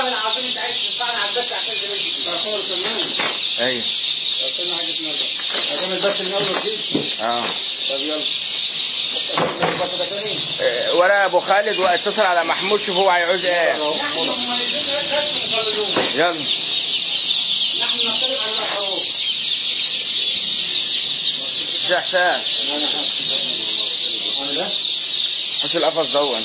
والله العظيم انت عايز تدفعني على البث عشان تنزل صور كمان ايوه استنى حاجه نظر هتعمل بس النظر دي اه طب يلا البط ده تاني آه، ورا ابو خالد واتصل على محمود شوف هو هيعوز ايه نحن مميزين رسم مخلدون يلا نحن نختلف عن الحروف يا حسام انا انا ده خش القفص دون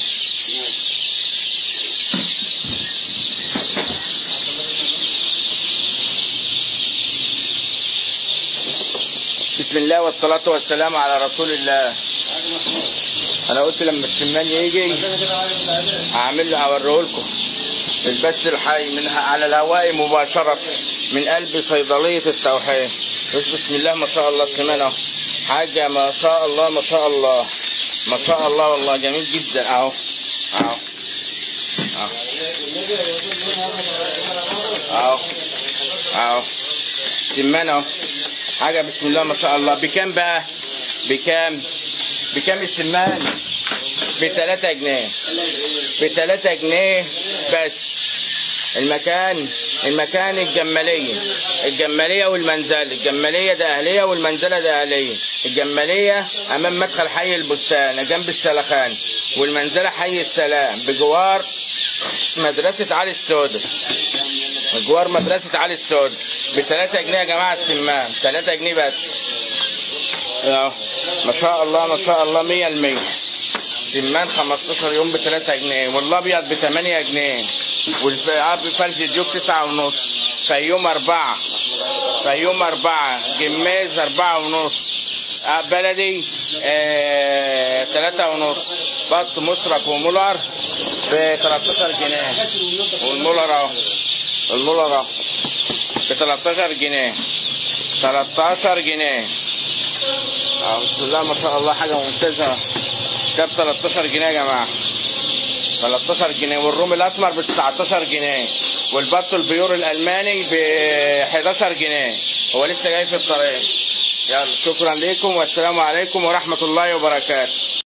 بسم الله والصلاة والسلام على رسول الله أنا قلت لما السمان يجي هعمل له هوريه لكم البث الحي منها على الهواء مباشرة من قلب صيدلية التوحيد بسم الله ما شاء الله السمان اهو حاجة ما شاء الله ما شاء الله ما شاء الله والله جميل جدا اهو اهو اهو اهو اهو سمان اهو حاجة بسم الله ما شاء الله بكام بقى بكام بكام السمان بتلاتة جنيه بتلاتة جنيه بس المكان المكان الجمالية الجمالية والمنزل الجمالية ده أهلية والمنزلة ده أهلية الجمالية أمام مدخل حي البستان جنب السلخان والمنزلة حي السلام بجوار مدرسة علي السودة بجوار مدرسة علي السودة بتلاتة جنيه يا جماعة السمان تلاتة جنيه بس اهو ما شاء الله ما شاء الله مية المية سمان 15 يوم ب 3 جنيه والابيض ب 8 جنيه والفرد ديوك 9 ونص فيوم 4 فيوم 4 جميز 4 ونص آه، بلدي آه 3 ونص بط مشرق ومولر ب 13 جنيه والمولر اهو المولر اهو ب 13 جنيه 13 جنيه اه بسم الله ما شاء الله حاجه ممتازه ده ب 13 جنيه يا جماعه 13 جنيه والروم الاسمر ب 19 جنيه والبط البيور الالماني ب 11 جنيه هو لسه جاي في الطريق يلا شكرا لكم والسلام عليكم ورحمه الله وبركاته